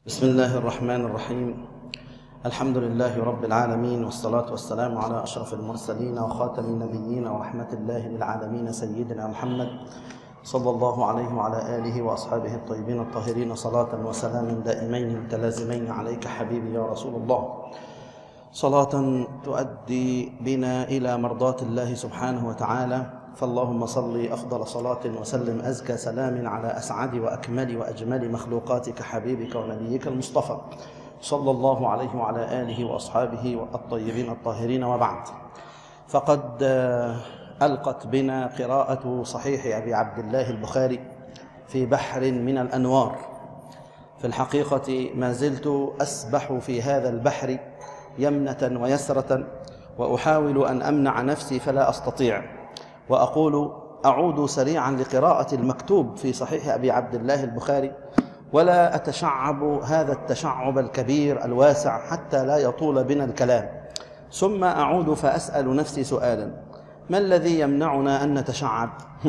بسم الله الرحمن الرحيم الحمد لله رب العالمين والصلاة والسلام على أشرف المرسلين وخاتم النبيين ورحمة الله للعالمين سيدنا محمد صلى الله عليه وعلى آله وأصحابه الطيبين الطاهرين صلاة وسلاما دائمين متلازمين عليك حبيبي يا رسول الله صلاة تؤدي بنا إلى مرضاة الله سبحانه وتعالى فاللهم صل أفضل صلاة وسلم أزكى سلام على أسعد وأكمل وأجمل مخلوقاتك حبيبك ونبيك المصطفى صلى الله عليه وعلى آله وأصحابه الطيبين الطاهرين وبعد فقد ألقت بنا قراءة صحيح أبي عبد الله البخاري في بحر من الأنوار في الحقيقة ما زلت أسبح في هذا البحر يمنة ويسرة وأحاول أن أمنع نفسي فلا أستطيع وأقول أعود سريعا لقراءة المكتوب في صحيح أبي عبد الله البخاري ولا أتشعب هذا التشعب الكبير الواسع حتى لا يطول بنا الكلام ثم أعود فأسأل نفسي سؤالا ما الذي يمنعنا أن نتشعب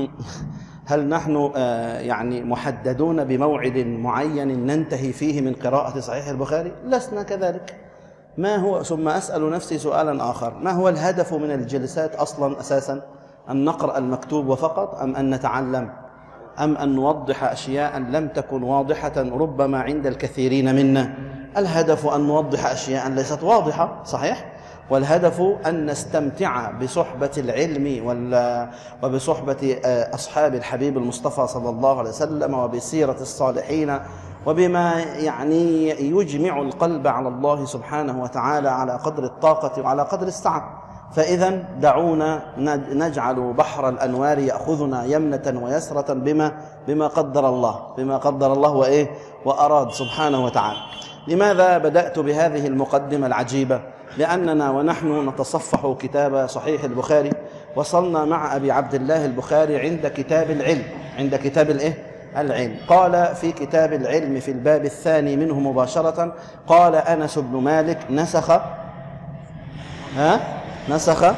هل نحن يعني محددون بموعد معين ننتهي فيه من قراءة صحيح البخاري لسنا كذلك ما هو ثم أسأل نفسي سؤالا آخر ما هو الهدف من الجلسات أصلا أساسا أن نقرأ المكتوب وفقط أم أن نتعلم أم أن نوضح أشياء لم تكن واضحة ربما عند الكثيرين منا الهدف أن نوضح أشياء ليست واضحة صحيح والهدف أن نستمتع بصحبة العلم وبصحبة أصحاب الحبيب المصطفى صلى الله عليه وسلم وبسيرة الصالحين وبما يعني يجمع القلب على الله سبحانه وتعالى على قدر الطاقة وعلى قدر السعة فإذا دعونا نجعل بحر الأنوار يأخذنا يمنة ويسرة بما بما قدر الله بما قدر الله وإيه وأراد سبحانه وتعالى لماذا بدأت بهذه المقدمة العجيبة لأننا ونحن نتصفح كتاب صحيح البخاري وصلنا مع أبي عبد الله البخاري عند كتاب العلم عند كتاب الإيه العلم قال في كتاب العلم في الباب الثاني منه مباشرة قال أنس بن مالك نسخ ها نسخ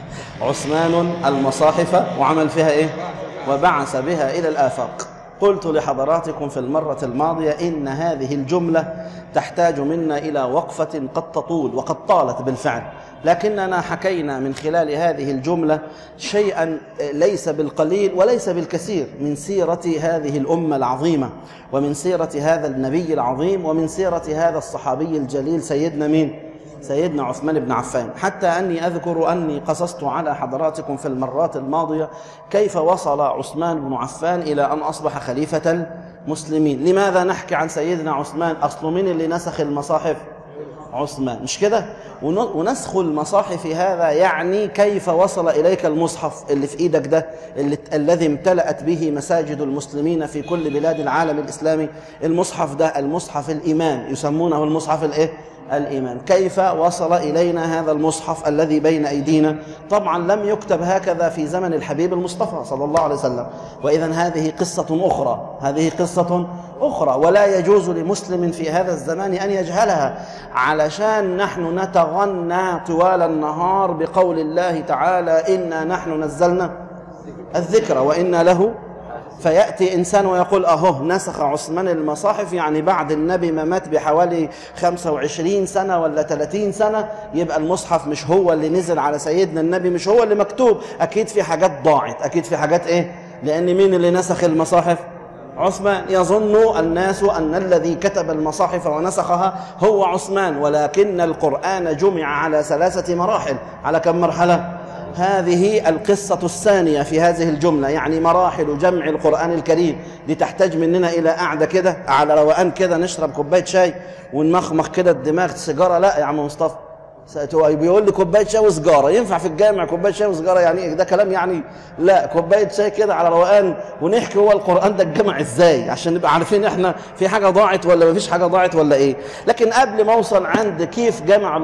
عثمان المصاحف وعمل فيها ايه وبعث بها الى الافاق قلت لحضراتكم في المرة الماضية إن هذه الجملة تحتاج منا إلى وقفة قد تطول وقد طالت بالفعل لكننا حكينا من خلال هذه الجملة شيئا ليس بالقليل وليس بالكثير من سيرة هذه الأمة العظيمة ومن سيرة هذا النبي العظيم ومن سيرة هذا الصحابي الجليل سيدنا مين؟ سيدنا عثمان بن عفان حتى أني أذكر أني قصصت على حضراتكم في المرات الماضية كيف وصل عثمان بن عفان إلى أن أصبح خليفة المسلمين لماذا نحكي عن سيدنا عثمان أصل من اللي نسخ المصاحف عثمان مش كده ونسخ المصاحف هذا يعني كيف وصل إليك المصحف اللي في إيدك ده اللي الذي امتلأت به مساجد المسلمين في كل بلاد العالم الإسلامي المصحف ده المصحف الإيمان يسمونه المصحف الإيه الإيمان كيف وصل إلينا هذا المصحف الذي بين أيدينا طبعا لم يكتب هكذا في زمن الحبيب المصطفى صلى الله عليه وسلم وإذا هذه قصة أخرى هذه قصة أخرى ولا يجوز لمسلم في هذا الزمان أن يجهلها علشان نحن نتغنى طوال النهار بقول الله تعالى إنا نحن نزلنا الذكر وإنا له فيأتي إنسان ويقول أهو نسخ عثمان المصاحف يعني بعد النبي ما مات بحوالي 25 سنة ولا 30 سنة يبقى المصحف مش هو اللي نزل على سيدنا النبي مش هو اللي مكتوب أكيد في حاجات ضاعت أكيد في حاجات إيه لأن مين اللي نسخ المصاحف عثمان يظن الناس أن الذي كتب المصاحف ونسخها هو عثمان ولكن القرآن جمع على ثلاثة مراحل على كم مرحلة هذه القصة الثانية في هذه الجملة يعني مراحل جمع القرآن الكريم دي تحتاج مننا إلى قعدة كده على روقان كده نشرب كوباية شاي ونمخمخ كده الدماغ سيجارة لا يا عم مصطفى بيقول لي كوبايه شاي وسجاره ينفع في الجامع كوبايه شاي وسجاره يعني ده كلام يعني لا كوبايه شاي كده على روقان ونحكي هو القران ده اتجمع ازاي عشان نبقى عارفين احنا في حاجه ضاعت ولا ما فيش حاجه ضاعت ولا ايه لكن قبل ما اوصل عند كيف جمع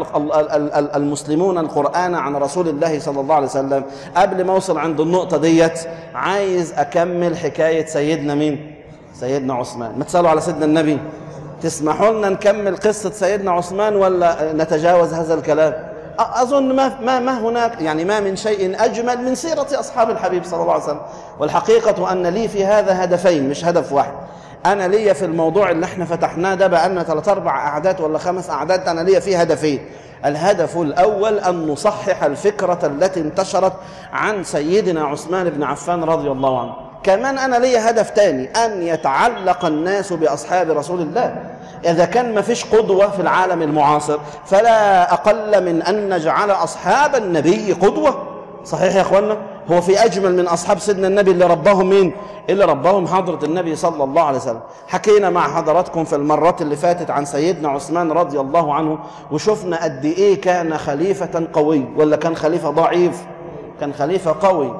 المسلمون القران عن رسول الله صلى الله عليه وسلم قبل ما اوصل عند النقطه ديت عايز اكمل حكايه سيدنا مين سيدنا عثمان ما تسالوا على سيدنا النبي تسمحوا لنا نكمل قصة سيدنا عثمان ولا نتجاوز هذا الكلام أظن ما, ما, ما هناك يعني ما من شيء أجمل من سيرة أصحاب الحبيب صلى الله عليه وسلم والحقيقة أن لي في هذا هدفين مش هدف واحد انا ليا في الموضوع اللي احنا فتحناه ده بقى لنا ثلاث اربع اعداد ولا خمس اعداد انا ليا فيه هدفين الهدف الاول ان نصحح الفكره التي انتشرت عن سيدنا عثمان بن عفان رضي الله عنه كمان انا ليا هدف تاني ان يتعلق الناس باصحاب رسول الله اذا كان ما فيش قدوه في العالم المعاصر فلا اقل من ان نجعل اصحاب النبي قدوه صحيح يا اخوانا هو في اجمل من اصحاب سيدنا النبي اللي رباهم مين اللي رباهم حضره النبي صلى الله عليه وسلم حكينا مع حضراتكم في المرات اللي فاتت عن سيدنا عثمان رضي الله عنه وشفنا قد ايه كان خليفه قوي ولا كان خليفه ضعيف كان خليفة قوي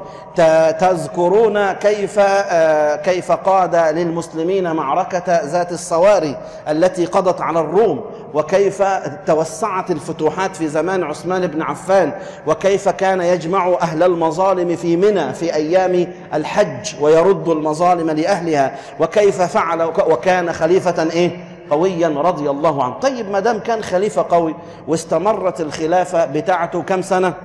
تذكرون كيف كيف قاد للمسلمين معركة ذات الصواري التي قضت على الروم وكيف توسعت الفتوحات في زمان عثمان بن عفان وكيف كان يجمع أهل المظالم في منى في أيام الحج ويرد المظالم لأهلها وكيف فعل وكان خليفة إيه قويا رضي الله عنه طيب ما دام كان خليفة قوي واستمرت الخلافة بتاعته كم سنة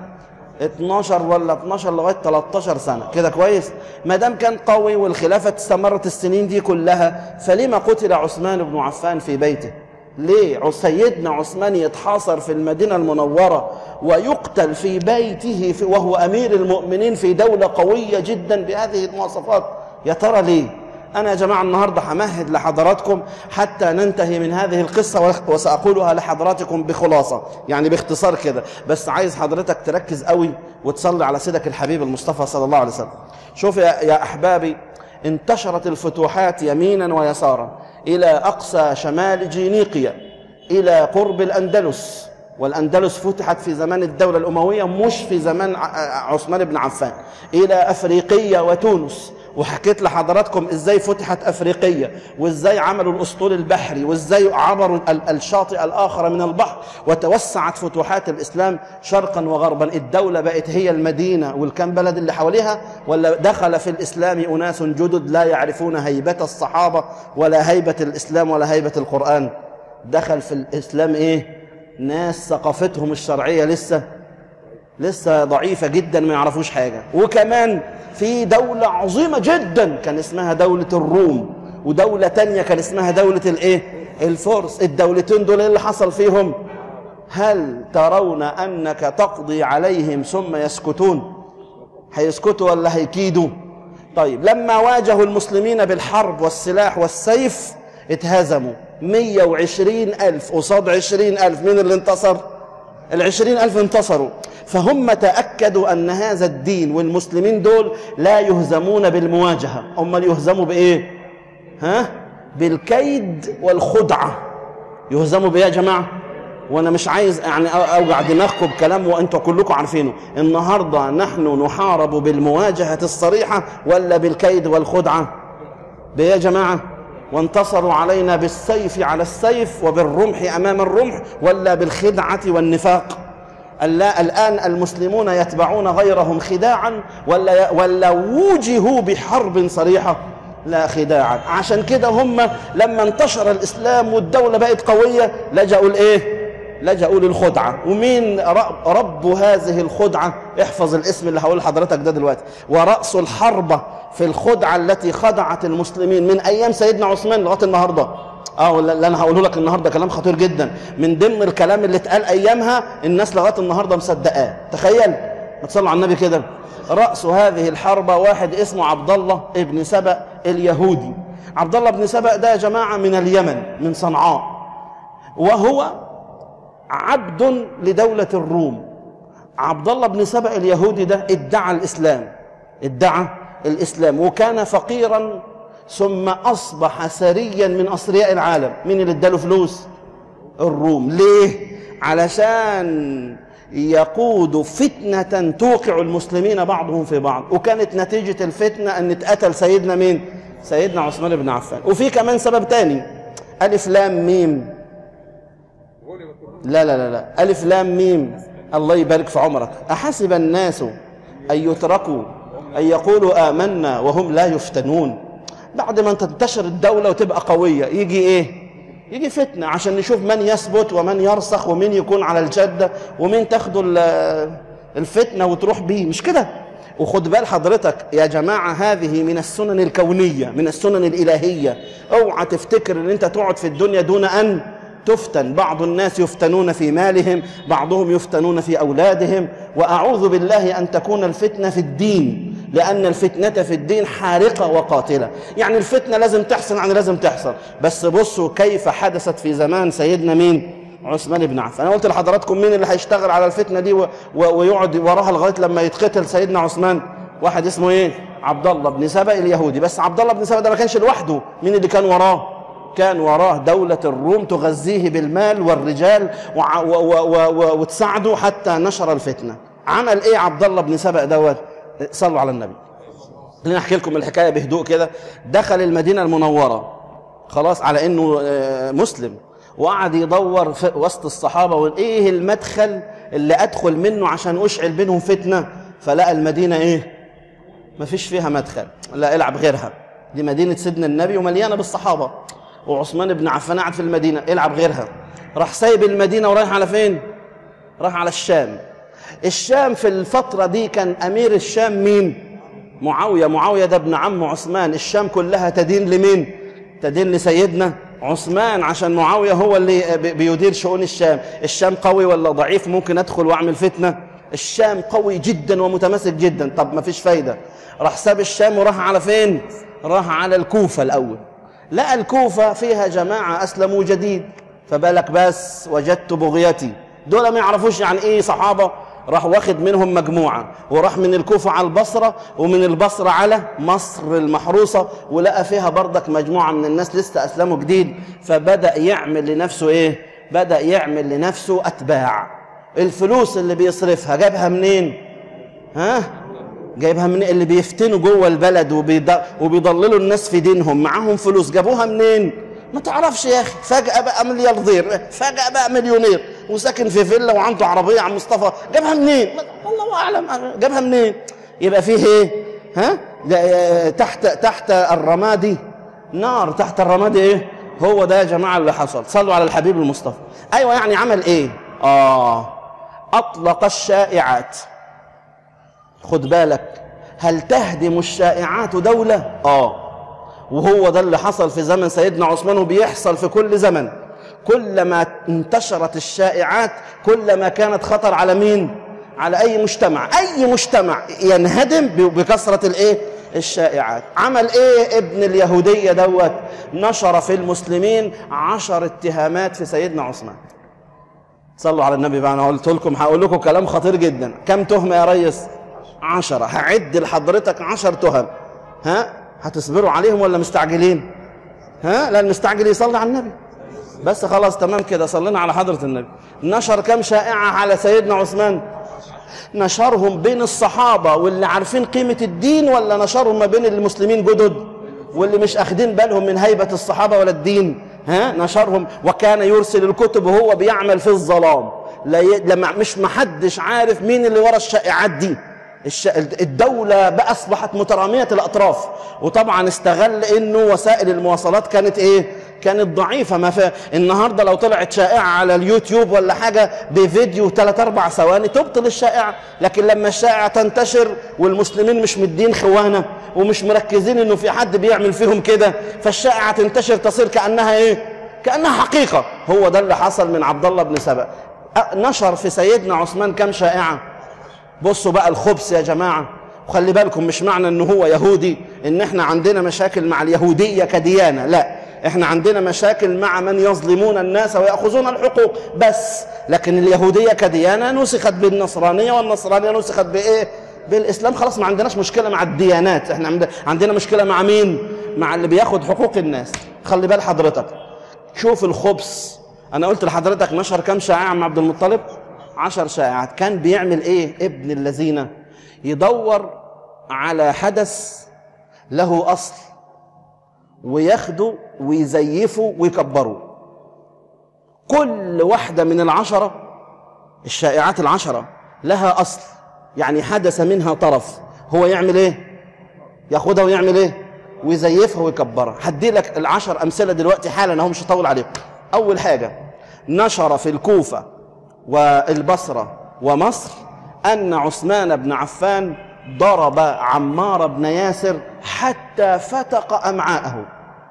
12 ولا 12 لغايه 13 سنه كده كويس ما دام كان قوي والخلافه استمرت السنين دي كلها فلما قتل عثمان بن عفان في بيته ليه سيدنا عثمان يتحاصر في المدينه المنوره ويقتل في بيته في وهو امير المؤمنين في دوله قويه جدا بهذه المواصفات يا ترى ليه أنا يا جماعة النهاردة همهد لحضراتكم حتى ننتهي من هذه القصة وسأقولها لحضراتكم بخلاصة يعني باختصار كده بس عايز حضرتك تركز قوي وتصلي على سيدك الحبيب المصطفى صلى الله عليه وسلم شوف يا, يا أحبابي انتشرت الفتوحات يمينا ويسارا إلى أقصى شمال جينيقيا إلى قرب الأندلس والأندلس فتحت في زمان الدولة الأموية مش في زمان عثمان بن عفان إلى أفريقيا وتونس وحكيت لحضراتكم ازاي فتحت افريقيا وازاي عملوا الاسطول البحري وازاي عبروا الشاطئ الاخر من البحر وتوسعت فتوحات الاسلام شرقا وغربا الدوله بقت هي المدينه والكم بلد اللي حواليها ولا دخل في الاسلام اناس جدد لا يعرفون هيبه الصحابه ولا هيبه الاسلام ولا هيبه القران دخل في الاسلام ايه ناس ثقافتهم الشرعيه لسه لسه ضعيفه جدا ما يعرفوش حاجه وكمان في دولة عظيمة جدا كان اسمها دولة الروم ودولة تانية كان اسمها دولة الايه الفرس الدولتين دول اللي حصل فيهم هل ترون انك تقضي عليهم ثم يسكتون هيسكتوا ولا هيكيدوا طيب لما واجهوا المسلمين بالحرب والسلاح والسيف اتهزموا 120 ألف قصاد 20 ألف مين اللي انتصر العشرين ألف انتصروا فهم تأكدوا أن هذا الدين والمسلمين دول لا يهزمون بالمواجهة هم يهزموا بإيه ها بالكيد والخدعة يهزموا بإيه يا جماعة وانا مش عايز يعني اوجع دماغكم بكلام وانتوا كلكم عارفينه النهارده نحن نحارب بالمواجهه الصريحه ولا بالكيد والخدعه بايه يا جماعه وانتصروا علينا بالسيف على السيف وبالرمح امام الرمح ولا بالخدعه والنفاق الان المسلمون يتبعون غيرهم خداعا ولا ولا وجهوا بحرب صريحه لا خداعا عشان كده هم لما انتشر الاسلام والدوله بقت قويه لجأوا لايه لجأوا للخدعة ومين رب هذه الخدعة احفظ الاسم اللي هقول لحضرتك ده دلوقتي ورأس الحربة في الخدعة التي خدعت المسلمين من أيام سيدنا عثمان لغاية النهاردة اه اللي انا هقوله لك النهارده كلام خطير جدا من ضمن الكلام اللي اتقال ايامها الناس لغايه النهارده مصدقاه تخيل ما تصلوا على النبي كده راس هذه الحربه واحد اسمه عبد الله ابن سبأ اليهودي عبد الله بن سبأ ده يا جماعه من اليمن من صنعاء وهو عبد لدولة الروم عبد الله بن سبأ اليهودي ده ادعى الإسلام ادعى الإسلام وكان فقيرا ثم أصبح ثريا من أثرياء العالم مين اللي اداله فلوس الروم ليه علشان يقود فتنة توقع المسلمين بعضهم في بعض وكانت نتيجة الفتنة أن اتقتل سيدنا مين سيدنا عثمان بن عفان وفي كمان سبب تاني ألف لام ميم لا لا لا لا ألف لام ميم الله يبارك في عمرك أحسب الناس أن يتركوا أن يقولوا آمنا وهم لا يفتنون بعد ما تنتشر الدولة وتبقى قوية يجي إيه يجي فتنة عشان نشوف من يثبت ومن يرسخ ومن يكون على الجدة ومن تاخدوا الفتنة وتروح بيه مش كده وخد بال حضرتك يا جماعة هذه من السنن الكونية من السنن الإلهية اوعى تفتكر ان انت تقعد في الدنيا دون ان تفتن بعض الناس يفتنون في مالهم بعضهم يفتنون في أولادهم وأعوذ بالله أن تكون الفتنة في الدين لأن الفتنة في الدين حارقة وقاتلة يعني الفتنة لازم تحصل يعني لازم تحصل بس بصوا كيف حدثت في زمان سيدنا مين عثمان بن عفان انا قلت لحضراتكم مين اللي هيشتغل على الفتنه دي و... و... ويقعد وراها لغايه لما يتقتل سيدنا عثمان واحد اسمه ايه عبد الله بن سبأ اليهودي بس عبد الله بن سبأ ده ما كانش لوحده مين اللي كان وراه كان وراه دولة الروم تغذيه بالمال والرجال وع... و... و... و... وتساعده حتى نشر الفتنة عمل ايه عبد الله بن سبأ دوت صلوا على النبي خليني احكي لكم الحكايه بهدوء كده دخل المدينه المنوره خلاص على انه مسلم وقعد يدور في وسط الصحابه وايه المدخل اللي ادخل منه عشان اشعل بينهم فتنه فلقى المدينه ايه مفيش فيها مدخل لا العب غيرها دي مدينه سيدنا النبي ومليانه بالصحابه وعثمان بن عفان قاعد في المدينه العب غيرها راح سايب المدينه ورايح على فين راح على الشام الشام في الفتره دي كان امير الشام مين معاويه معاويه ده ابن عم عثمان الشام كلها تدين لمين تدين لسيدنا عثمان عشان معاويه هو اللي بيدير شؤون الشام الشام قوي ولا ضعيف ممكن ادخل واعمل فتنه الشام قوي جدا ومتماسك جدا طب ما فيش فايده راح ساب الشام وراح على فين راح على الكوفه الاول لقى الكوفه فيها جماعه اسلموا جديد فبالك بس وجدت بغيتي دول ما يعرفوش يعني ايه صحابه راح واخد منهم مجموعة وراح من الكوفة على البصرة ومن البصرة على مصر المحروسة ولقى فيها بردك مجموعة من الناس لسه أسلموا جديد فبدأ يعمل لنفسه إيه؟ بدأ يعمل لنفسه أتباع الفلوس اللي بيصرفها جابها منين؟ ها؟ جايبها من اللي بيفتنوا جوه البلد وبيضللوا الناس في دينهم معاهم فلوس جابوها منين؟ ما تعرفش يا اخي فجأة بقى ملياردير فجأة بقى مليونير وساكن في فيلا وعنده عربية عم مصطفى جابها منين الله أعلم جابها منين يبقى فيه ايه ها ده تحت تحت الرمادي نار تحت الرمادي ايه هو ده يا جماعة اللي حصل صلوا على الحبيب المصطفى ايوه يعني عمل ايه اه اطلق الشائعات خد بالك هل تهدم الشائعات دولة اه وهو ده اللي حصل في زمن سيدنا عثمان وبيحصل في كل زمن كلما انتشرت الشائعات كلما كانت خطر على مين على اي مجتمع اي مجتمع ينهدم بكثره الايه الشائعات عمل ايه ابن اليهوديه دوت نشر في المسلمين عشر اتهامات في سيدنا عثمان صلوا على النبي بقى انا قلت لكم هقول لكم كلام خطير جدا كم تهمه يا ريس عشرة هعد لحضرتك عشر تهم ها هتصبروا عليهم ولا مستعجلين ها لا المستعجل يصلي على النبي بس خلاص تمام كده صلينا على حضرة النبي نشر كم شائعة على سيدنا عثمان نشرهم بين الصحابة واللي عارفين قيمة الدين ولا نشرهم ما بين المسلمين جدد واللي مش أخدين بالهم من هيبة الصحابة ولا الدين ها نشرهم وكان يرسل الكتب وهو بيعمل في الظلام لا ي... لما مش محدش عارف مين اللي ورا الشائعات دي الش... الدولة بقى أصبحت مترامية الأطراف وطبعا استغل إنه وسائل المواصلات كانت إيه كانت ضعيفة ما في النهاردة لو طلعت شائعة على اليوتيوب ولا حاجة بفيديو ثلاث أربع ثواني تبطل الشائعة لكن لما الشائعة تنتشر والمسلمين مش مدين خوانة ومش مركزين إنه في حد بيعمل فيهم كده فالشائعة تنتشر تصير كأنها إيه كأنها حقيقة هو ده اللي حصل من عبد الله بن سبأ نشر في سيدنا عثمان كم شائعة بصوا بقى الخبث يا جماعة وخلي بالكم مش معنى ان هو يهودي ان احنا عندنا مشاكل مع اليهودية كديانة لا احنا عندنا مشاكل مع من يظلمون الناس ويأخذون الحقوق بس لكن اليهودية كديانة نسخت بالنصرانية والنصرانية نسخت بايه بالاسلام خلاص ما عندناش مشكلة مع الديانات احنا عندنا مشكلة مع مين مع اللي بياخد حقوق الناس خلي بال حضرتك شوف الخبث انا قلت لحضرتك نشر كم شائعة مع عبد المطلب عشر شائعات كان بيعمل ايه ابن الذين يدور على حدث له اصل وياخده ويزيفه ويكبره كل واحدة من العشرة الشائعات العشرة لها أصل يعني حدث منها طرف هو يعمل ايه ياخدها ويعمل ايه ويزيفها ويكبرها هدي لك العشر أمثلة دلوقتي حالا أهو مش هطول عليكم أول حاجة نشر في الكوفة والبصرة ومصر أن عثمان بن عفان ضرب عمار بن ياسر حتى فتق أمعاءه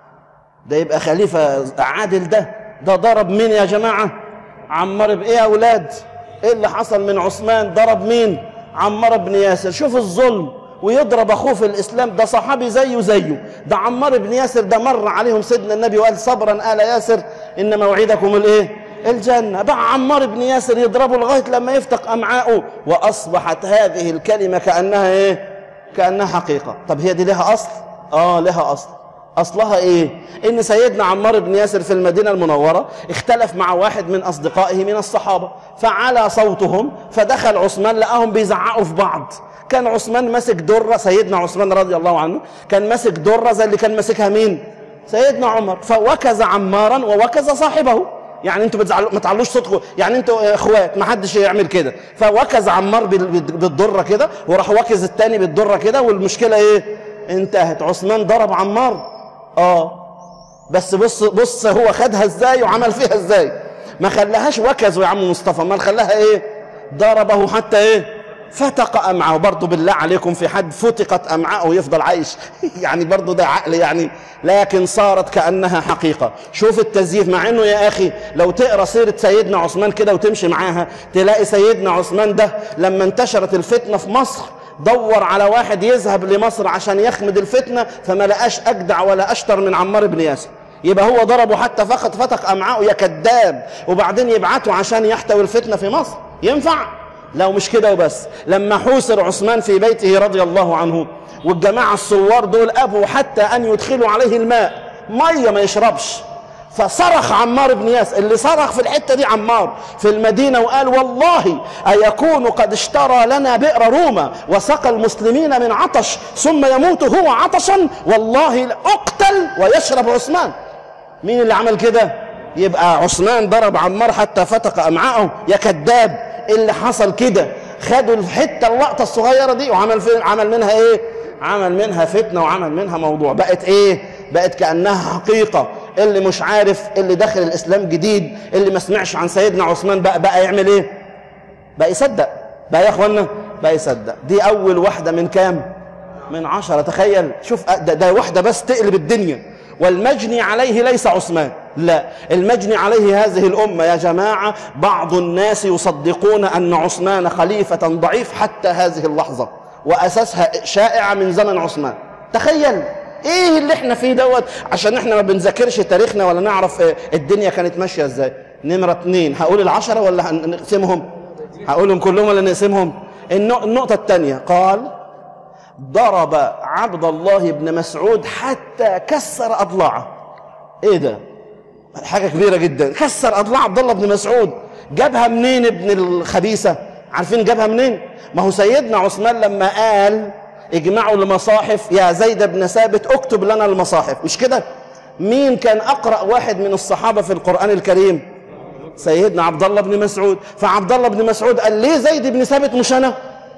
ده يبقى خليفة عادل ده ده ضرب مين يا جماعة عمار بإيه يا أولاد إيه اللي حصل من عثمان ضرب مين عمار بن ياسر شوف الظلم ويضرب اخوه في الاسلام ده صحابي زيه زيه ده عمار بن ياسر ده مر عليهم سيدنا النبي وقال صبرا ال ياسر ان موعدكم الايه الجنه بقى عمار بن ياسر يضربه لغايه لما يفتق امعاؤه واصبحت هذه الكلمه كانها ايه كانها حقيقه طب هي دي لها اصل اه لها اصل اصلها ايه ان سيدنا عمار بن ياسر في المدينه المنوره اختلف مع واحد من اصدقائه من الصحابه فعلى صوتهم فدخل عثمان لقاهم بيزعقوا في بعض كان عثمان ماسك دره سيدنا عثمان رضي الله عنه كان ماسك دره زي اللي كان ماسكها مين سيدنا عمر فوكز عمارا ووكز صاحبه يعني انتوا بتزعلوا ما تعلوش صوتكم يعني انتوا اخوات ما حدش يعمل كده فوكز عمار بالدره كده وراح وكز التاني بالدره كده والمشكله ايه انتهت عثمان ضرب عمار اه بس بص بص هو خدها ازاي وعمل فيها ازاي ما خلاهاش وكز يا عم مصطفى ما خلاها ايه ضربه حتى ايه فتق امعاءه برضه بالله عليكم في حد فتقت امعاءه ويفضل عايش يعني برضه ده عقل يعني لكن صارت كانها حقيقه شوف التزييف مع انه يا اخي لو تقرا سيره سيدنا عثمان كده وتمشي معاها تلاقي سيدنا عثمان ده لما انتشرت الفتنه في مصر دور على واحد يذهب لمصر عشان يخمد الفتنه فما لقاش اجدع ولا اشطر من عمار بن ياسر يبقى هو ضربه حتى فقط فتق امعاءه يا كذاب وبعدين يبعته عشان يحتوي الفتنه في مصر ينفع لو مش كده وبس لما حوسر عثمان في بيته رضي الله عنه والجماعة الثوار دول أبوا حتى أن يدخلوا عليه الماء مية ما يشربش فصرخ عمار بن ياس اللي صرخ في الحتة دي عمار في المدينة وقال والله أيكون قد اشترى لنا بئر روما وسقى المسلمين من عطش ثم يموت هو عطشا والله أقتل ويشرب عثمان مين اللي عمل كده يبقى عثمان ضرب عمار حتى فتق أمعاءه يا كذاب اللي حصل كده خدوا الحته اللقطه الصغيره دي وعمل فين عمل منها ايه عمل منها فتنه وعمل منها موضوع بقت ايه بقت كانها حقيقه اللي مش عارف اللي داخل الاسلام جديد اللي ما سمعش عن سيدنا عثمان بقى بقى يعمل ايه بقى يصدق بقى يا اخوانا بقى يصدق دي اول واحده من كام من عشرة تخيل شوف ده, ده واحده بس تقلب الدنيا والمجني عليه ليس عثمان لا المجني عليه هذه الأمة يا جماعة بعض الناس يصدقون أن عثمان خليفة ضعيف حتى هذه اللحظة وأساسها شائعة من زمن عثمان تخيل ايه اللي احنا فيه دوت عشان احنا ما بنذاكرش تاريخنا ولا نعرف الدنيا كانت ماشية ازاي نمرة اتنين هقول العشرة ولا هنقسمهم هقولهم كلهم ولا نقسمهم النقطة الثانية قال ضرب عبد الله بن مسعود حتى كسر أضلاعه ايه ده حاجة كبيرة جدا كسر أضلاع عبد الله بن مسعود جابها منين ابن الخبيثة عارفين جابها منين ما هو سيدنا عثمان لما قال اجمعوا المصاحف يا زيد بن ثابت اكتب لنا المصاحف مش كده مين كان أقرأ واحد من الصحابة في القرآن الكريم سيدنا عبد الله بن مسعود فعبد الله بن مسعود قال ليه زيد بن ثابت مش أنا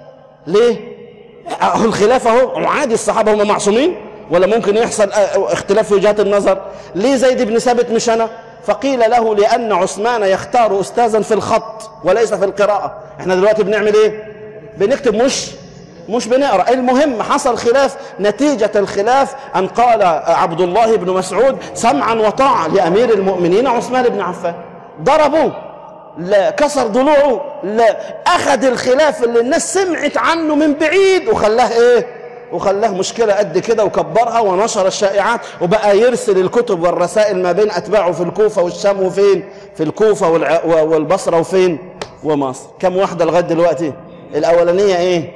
ليه اهو الخلاف اهو عادي الصحابه هم معصومين ولا ممكن يحصل اختلاف في وجهات النظر ليه زيد بن ثابت مش انا فقيل له لان عثمان يختار استاذا في الخط وليس في القراءه احنا دلوقتي بنعمل ايه بنكتب مش مش بنقرا المهم حصل خلاف نتيجه الخلاف ان قال عبد الله بن مسعود سمعا وطاعه لامير المؤمنين عثمان بن عفان ضربوه لا كسر ضلوعه لا اخذ الخلاف اللي الناس سمعت عنه من بعيد وخلاه ايه وخلاه مشكلة قد كده وكبرها ونشر الشائعات وبقى يرسل الكتب والرسائل ما بين أتباعه في الكوفة والشام وفين في الكوفة والع... والبصرة وفين ومصر كم واحدة لغاية دلوقتي الأولانية إيه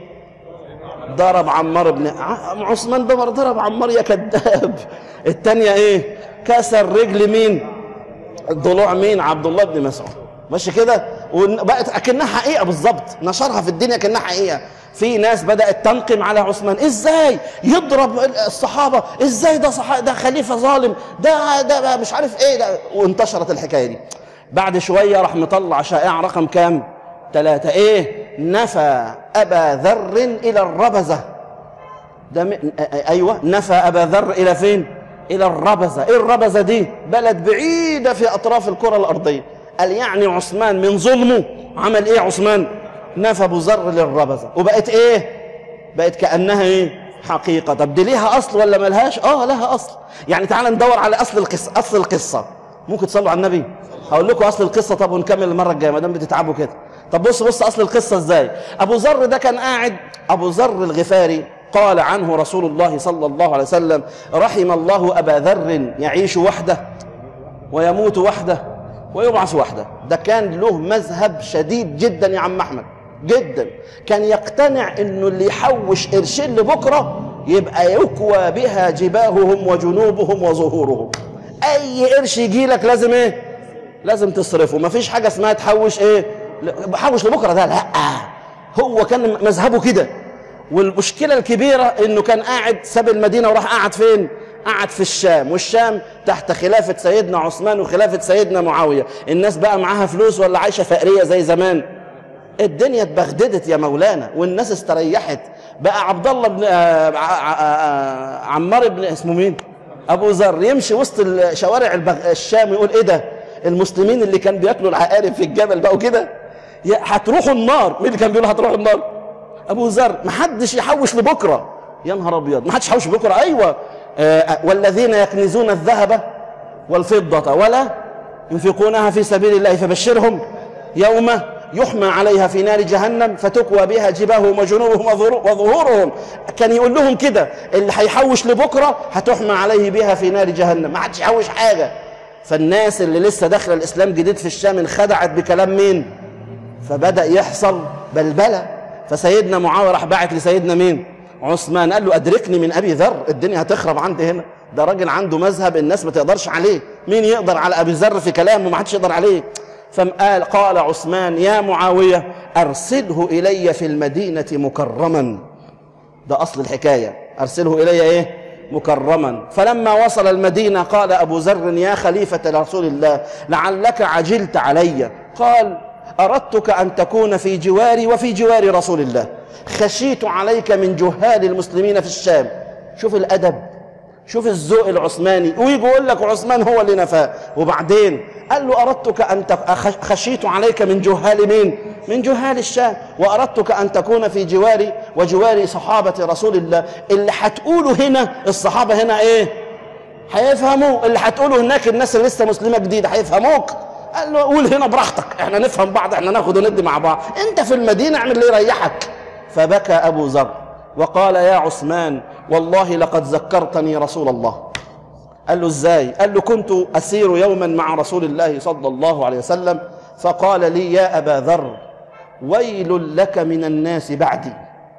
ضرب عمار بن عثمان دمر ضرب عمار يا كذاب الثانية إيه كسر رجل مين ضلوع مين عبد الله بن مسعود ماشي كده وبقت اكنها حقيقه بالظبط نشرها في الدنيا كانها حقيقه في ناس بدات تنقم على عثمان ازاي يضرب الصحابه ازاي ده صح... ده خليفه ظالم ده ده مش عارف ايه ده وانتشرت الحكايه دي بعد شويه راح مطلع شائعه رقم كام ثلاثة ايه نفى ابا ذر الى الربزه ده م... ايوه نفى ابا ذر الى فين الى الربزه ايه الربزه دي بلد بعيده في اطراف الكره الارضيه قال يعني عثمان من ظلمه عمل ايه عثمان نفى ابو ذر للربزه وبقت ايه بقت كانها ايه حقيقه طب دي ليها اصل ولا ملهاش اه لها اصل يعني تعال ندور على اصل القصه اصل القصه ممكن تصلوا على النبي هقول لكم اصل القصه طب ونكمل المره الجايه ما دام بتتعبوا كده طب بص بص اصل القصه ازاي ابو ذر ده كان قاعد ابو ذر الغفاري قال عنه رسول الله صلى الله عليه وسلم رحم الله ابا ذر يعيش وحده ويموت وحده ويبعث وحده ده كان له مذهب شديد جدا يا عم احمد جدا كان يقتنع انه اللي يحوش قرشين لبكره يبقى يكوى بها جباههم وجنوبهم وظهورهم اي قرش يجي لك لازم ايه لازم تصرفه مفيش حاجه اسمها تحوش ايه بحوش لبكره ده لا هو كان مذهبه كده والمشكله الكبيره انه كان قاعد ساب المدينه وراح قاعد فين قعد في الشام والشام تحت خلافة سيدنا عثمان وخلافة سيدنا معاوية الناس بقى معاها فلوس ولا عايشة فقرية زي زمان الدنيا اتبغددت يا مولانا والناس استريحت بقى عبد الله بن آه عمار بن اسمه مين ابو ذر يمشي وسط شوارع البغ... الشام يقول ايه ده المسلمين اللي كان بياكلوا العقارب في الجبل بقوا كده هتروحوا النار مين اللي كان بيقول هتروحوا النار ابو ذر محدش يحوش لبكره يا نهار ابيض محدش يحوش لبكره ايوه آه والذين يكنزون الذهب والفضة ولا ينفقونها في سبيل الله فبشرهم يوم يحمى عليها في نار جهنم فتكوى بها جباههم وجنوبهم وظهورهم كان يقول لهم كده اللي هيحوش لبكره هتحمى عليه بها في نار جهنم ما حدش يحوش حاجه فالناس اللي لسه داخله الاسلام جديد في الشام انخدعت بكلام مين فبدا يحصل بلبله فسيدنا معاويه راح باعت لسيدنا مين عثمان قال له ادركني من ابي ذر الدنيا هتخرب عندي هنا ده راجل عنده مذهب الناس ما تقدرش عليه مين يقدر على ابي ذر في كلامه ما حدش يقدر عليه فقال قال عثمان يا معاويه ارسله الي في المدينه مكرما ده اصل الحكايه ارسله الي ايه مكرما فلما وصل المدينه قال ابو ذر يا خليفه رسول الله لعلك عجلت علي قال اردتك ان تكون في جواري وفي جوار رسول الله خشيت عليك من جهال المسلمين في الشام شوف الادب شوف الذوق العثماني ويجي يقول لك عثمان هو اللي نفاه وبعدين قال له اردتك ان تك... خشيت عليك من جهال مين من جهال الشام واردتك ان تكون في جواري وجوار صحابه رسول الله اللي هتقوله هنا الصحابه هنا ايه هيفهموا اللي هتقوله هناك الناس اللي لسه مسلمه جديده هيفهموك قال له قول هنا براحتك احنا نفهم بعض احنا ناخد وندي مع بعض انت في المدينه اعمل اللي يريحك فبكى ابو ذر وقال يا عثمان والله لقد ذكرتني رسول الله قال له ازاي قال له كنت اسير يوما مع رسول الله صلى الله عليه وسلم فقال لي يا ابا ذر ويل لك من الناس بعدي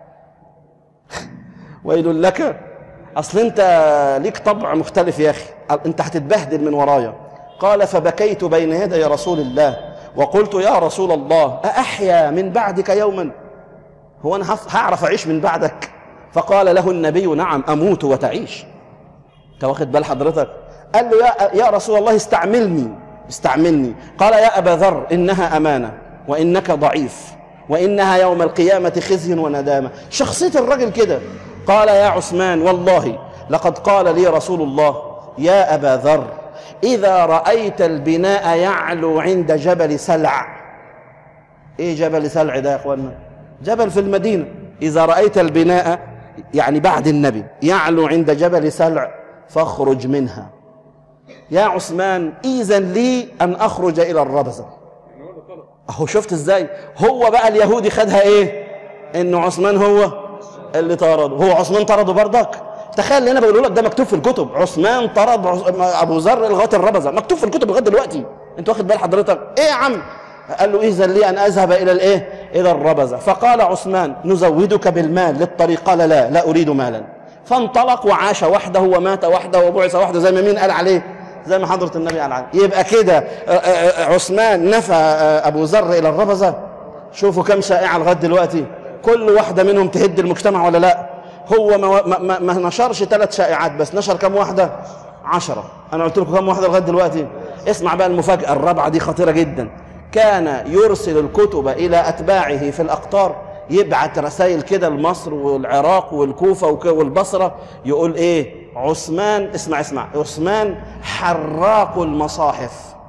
ويل لك اصل انت ليك طبع مختلف يا اخي انت هتتبهدل من ورايا قال فبكيت بين يدي رسول الله وقلت يا رسول الله أأحيا من بعدك يوما هو أنا هعرف أعيش من بعدك فقال له النبي نعم أموت وتعيش أنت واخد بال حضرتك قال له يا, يا رسول الله استعملني استعملني قال يا أبا ذر إنها أمانة وإنك ضعيف وإنها يوم القيامة خزي وندامة شخصية الرجل كده قال يا عثمان والله لقد قال لي رسول الله يا أبا ذر إذا رأيت البناء يعلو عند جبل سلع إيه جبل سلع ده يا أخوانا جبل في المدينة إذا رأيت البناء يعني بعد النبي يعلو عند جبل سلع فاخرج منها يا عثمان إذن لي أن أخرج إلى الربزة أهو شفت إزاي هو بقى اليهودي خدها إيه إنه عثمان هو اللي طرده هو عثمان طرده برضك تخيل اللي انا بقوله لك ده مكتوب في الكتب عثمان طرد ابو ذر لغايه الربزه مكتوب في الكتب لغايه دلوقتي انت واخد بال حضرتك ايه يا عم قال له اذن لي ان اذهب الى الايه الى الربزه فقال عثمان نزودك بالمال للطريق قال لا لا اريد مالا فانطلق وعاش وحده ومات وحده وبعث وحده زي ما مين قال عليه زي ما حضره النبي قال عليه يبقى كده عثمان نفى ابو ذر الى الربزه شوفوا كم شائعه لغايه دلوقتي كل واحده منهم تهد المجتمع ولا لا هو ما, ما, ما نشرش ثلاث شائعات بس نشر كم واحدة عشرة أنا قلت لكم كم واحدة لغاية دلوقتي اسمع بقى المفاجأة الرابعة دي خطيرة جدا كان يرسل الكتب إلى أتباعه في الأقطار يبعت رسائل كده لمصر والعراق والكوفة والبصرة يقول إيه عثمان اسمع اسمع عثمان حراق المصاحف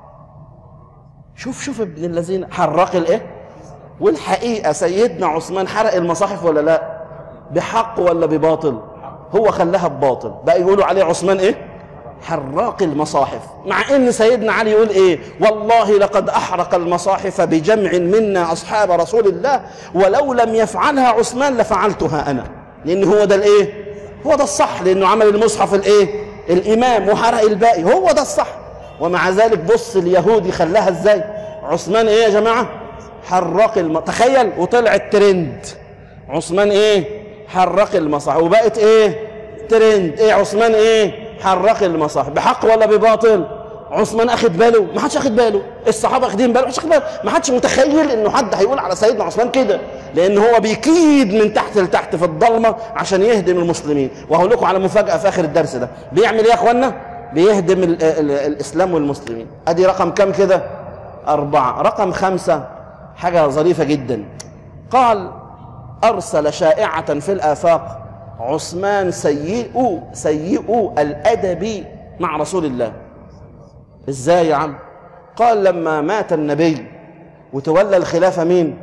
شوف شوف ابن الذين حراق الايه والحقيقة سيدنا عثمان حرق المصاحف ولا لا بحق ولا بباطل هو خلاها بباطل بقى يقولوا عليه عثمان ايه حراق المصاحف مع ان سيدنا علي يقول ايه والله لقد احرق المصاحف بجمع منا اصحاب رسول الله ولو لم يفعلها عثمان لفعلتها انا لان هو ده الايه هو ده الصح لانه عمل المصحف الايه الامام وحرق الباقي هو ده الصح ومع ذلك بص اليهودي خلاها ازاي عثمان ايه يا جماعه حرق الم... تخيل وطلع الترند عثمان ايه حرق المصاحف وبقت ايه ترند ايه عثمان ايه حرق المصاحف بحق ولا بباطل عثمان اخد باله ما حدش اخد باله الصحابه اخدين باله ما حدش اخد باله ما حدش متخيل انه حد هيقول على سيدنا عثمان كده لان هو بيكيد من تحت لتحت في الضلمه عشان يهدم المسلمين وهقول لكم على مفاجاه في اخر الدرس ده بيعمل ايه يا اخوانا بيهدم ال ال الاسلام والمسلمين ادي رقم كام كده اربعه رقم خمسه حاجه ظريفه جدا قال ارسل شائعه في الافاق عثمان سيء سيء الادب مع رسول الله ازاي يا عم قال لما مات النبي وتولى الخلافه مين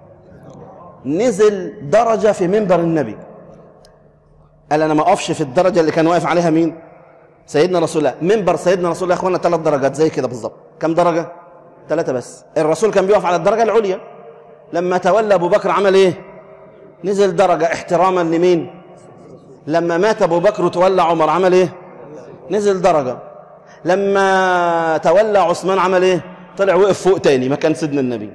نزل درجه في منبر النبي قال انا ما اقفش في الدرجه اللي كان واقف عليها مين سيدنا رسول الله منبر سيدنا رسول الله يا اخوانا ثلاث درجات زي كده بالظبط كم درجه ثلاثه بس الرسول كان بيقف على الدرجه العليا لما تولى ابو بكر عمل ايه نزل درجه احتراما لمين لما مات ابو بكر وتولى عمر عمل ايه نزل درجه لما تولى عثمان عمل ايه طلع وقف فوق تاني مكان سيدنا النبي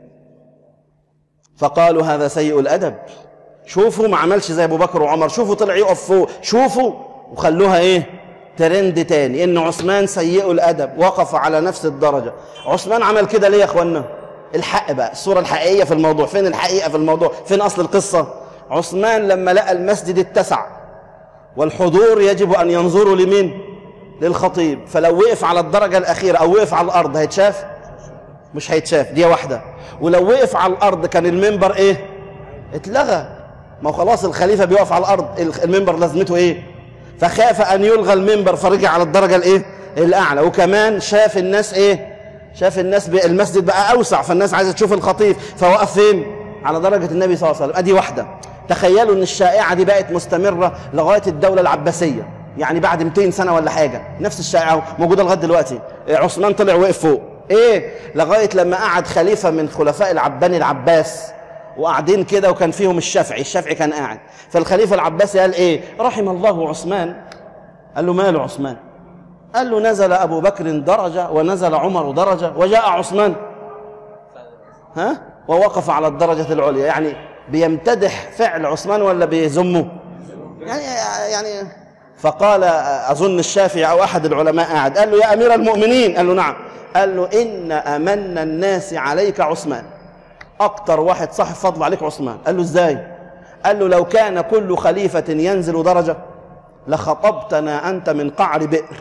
فقالوا هذا سيء الادب شوفوا ما عملش زي ابو بكر وعمر شوفوا طلع يقف فوق شوفوا وخلوها ايه ترند تاني ان عثمان سيء الادب وقف على نفس الدرجه عثمان عمل كده ليه يا اخوانا الحق بقى الصوره الحقيقيه في الموضوع فين الحقيقه في الموضوع فين اصل القصه عثمان لما لقى المسجد اتسع والحضور يجب ان ينظروا لمين للخطيب فلو وقف على الدرجه الاخيره او وقف على الارض هيتشاف مش هيتشاف دي واحده ولو وقف على الارض كان المنبر ايه اتلغى ما هو خلاص الخليفه بيقف على الارض المنبر لازمته ايه فخاف ان يلغى المنبر فرجع على الدرجه الايه الاعلى وكمان شاف الناس ايه شاف الناس المسجد بقى اوسع فالناس عايزه تشوف الخطيب فوقف فين على درجه النبي صلى الله عليه وسلم ادي واحده تخيلوا ان الشائعه دي بقت مستمره لغايه الدوله العباسيه يعني بعد 200 سنه ولا حاجه نفس الشائعه موجوده لغايه دلوقتي عثمان طلع وقف فوق ايه لغايه لما قعد خليفه من خلفاء العباني العباس وقاعدين كده وكان فيهم الشافعي الشافعي كان قاعد فالخليفه العباسي قال ايه رحم الله عثمان قال له ماله عثمان قال له نزل ابو بكر درجه ونزل عمر درجه وجاء عثمان ها ووقف على الدرجه العليا يعني بيمتدح فعل عثمان ولا بيذمه يعني يعني فقال اظن الشافعي او احد العلماء قاعد قال له يا امير المؤمنين قال له نعم قال له ان امن الناس عليك عثمان اكتر واحد صاحب فضل عليك عثمان قال له ازاي قال له لو كان كل خليفه ينزل درجه لخطبتنا انت من قعر بئر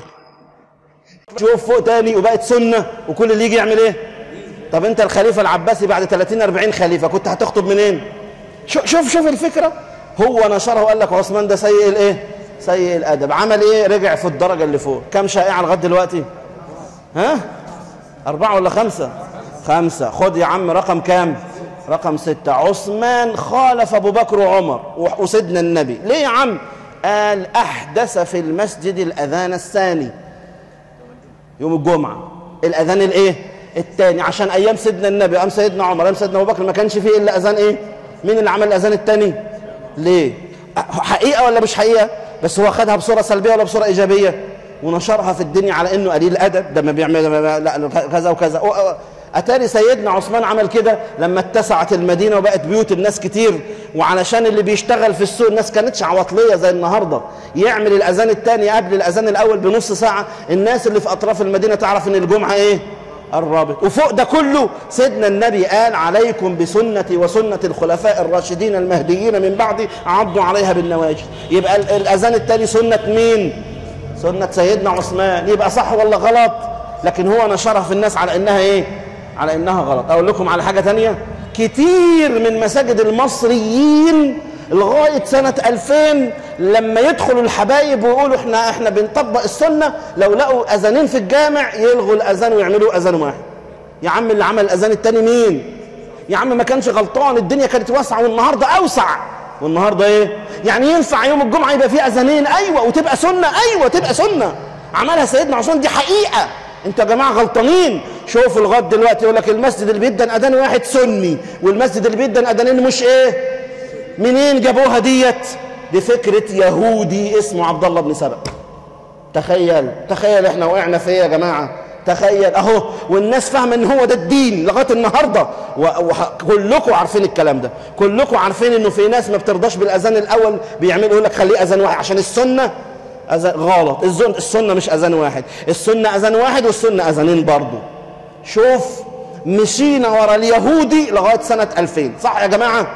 شوف فوق تاني وبقت سنه وكل اللي يجي يعمل ايه طب انت الخليفه العباسي بعد 30 40 خليفه كنت هتخطب منين شوف شوف الفكره هو نشرها وقال لك عثمان ده سيء الايه سيء الادب عمل ايه رجع في الدرجه اللي فوق كم شائعه لغايه دلوقتي ها اربعه ولا خمسه خمسه خد يا عم رقم كام رقم ستة عثمان خالف ابو بكر وعمر وسيدنا النبي ليه يا عم قال احدث في المسجد الاذان الثاني يوم الجمعه الاذان الايه الثاني عشان ايام سيدنا النبي ايام سيدنا عمر ايام سيدنا ابو بكر ما كانش فيه الا اذان ايه مين اللي عمل الاذان الثاني ليه حقيقه ولا مش حقيقه بس هو خدها بصوره سلبيه ولا بصوره ايجابيه ونشرها في الدنيا على انه قليل ادب ده ما بيعمل لا كذا وكذا اتاري سيدنا عثمان عمل كده لما اتسعت المدينه وبقت بيوت الناس كتير وعلشان اللي بيشتغل في السوق الناس كانتش عواطليه زي النهارده يعمل الاذان الثاني قبل الاذان الاول بنص ساعه الناس اللي في اطراف المدينه تعرف ان الجمعه ايه الرابط وفوق ده كله سيدنا النبي قال عليكم بسنتي وسنة الخلفاء الراشدين المهديين من بعدي عضوا عليها بالنواجذ يبقى الأذان التالي سنة مين سنة سيدنا عثمان يبقى صح ولا غلط لكن هو نشرها في الناس على إنها إيه على إنها غلط أقول لكم على حاجة تانية كتير من مساجد المصريين لغاية سنة 2000 لما يدخلوا الحبايب ويقولوا احنا احنا بنطبق السنة لو لقوا أذانين في الجامع يلغوا الأذان ويعملوا أذان واحد يا عم اللي عمل الأذان التاني مين يا عم ما كانش غلطان الدنيا كانت واسعة والنهاردة أوسع والنهاردة ايه يعني ينفع يوم الجمعة يبقى فيه أذانين أيوة وتبقى سنة أيوة تبقى سنة عملها سيدنا عثمان دي حقيقة انتوا يا جماعة غلطانين شوفوا لغاية دلوقتي يقول لك المسجد اللي بيدن أذان واحد سني والمسجد اللي بيدن أذانين مش إيه منين جابوها ديت دي فكرة يهودي اسمه عبد الله بن سبأ تخيل تخيل احنا وقعنا في ايه يا جماعة تخيل اهو والناس فاهمه ان هو ده الدين لغايه النهارده وكلكم عارفين الكلام ده كلكم عارفين انه في ناس ما بترضاش بالاذان الاول بيعملوا يقول لك خليه اذان واحد عشان السنه أذان غلط الزن- السنه مش اذان واحد السنه اذان واحد والسنه اذانين برضه شوف مشينا ورا اليهودي لغايه سنه 2000 صح يا جماعه